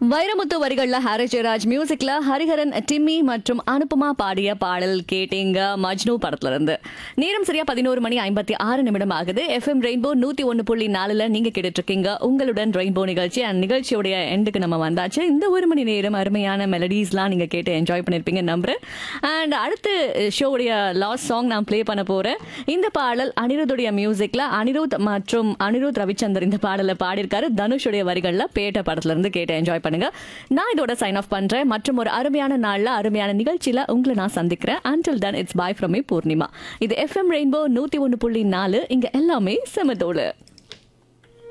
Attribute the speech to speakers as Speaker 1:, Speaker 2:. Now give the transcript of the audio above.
Speaker 1: வைரமுத்து வரிகள்ல ஹாரி ஜெயராஜ் மியூசிக்ல ஹரிஹரன் டிம்மி மற்றும் அனுபமா பாடிய பாடல் கேட்டீங்க மஜ்னு படத்துல இருந்து நேரம் சரியா பதினோரு மணி ஐம்பத்தி ஆறு நிமிடம் ஆகுது எஃப்எம் ரெயின்போ நூத்தி ஒன்னு புள்ளி நாலுல நீங்க கேட்டுட்டு இருக்கீங்க உங்களுடன் ரெயின்போ நிகழ்ச்சி அண்ட் நிகழ்ச்சியுடைய எண்டுக்கு நம்ம வந்தாச்சு இந்த ஒரு மணி நேரம் அருமையான மெலடிஸ்லாம் நீங்க கேட்டு என்ஜாய் பண்ணிருப்பீங்க நம்புறேன் அண்ட் அடுத்து ஷோவுடைய லாஸ்ட் சாங் நான் ப்ளே பண்ண போறேன் இந்த பாடல் அனிருத்துடைய மியூசிக்ல அனிருத் மற்றும் அனிருத் ரவிச்சந்தர் இந்த பாடலை பாடியிருக்காரு தனுஷுடைய வரிகள்ல பேட்ட படத்துல இருந்து கேட்டு என்ஜாய் பண்ணுங்க நான் இதோட சைன் ஆஃப் பண்றேன் மற்றும் ஒரு அருமையான நாள்ல அருமையான நிகழ்ச்சியில உங்களை நான் சந்திக்கிறேன் until then it's bye from me Poornima இது எஃப்எம் ரெயின்போ நூத்தி ஒன்னு புள்ளி நாலு இங்க எல்லாமே செமதோடு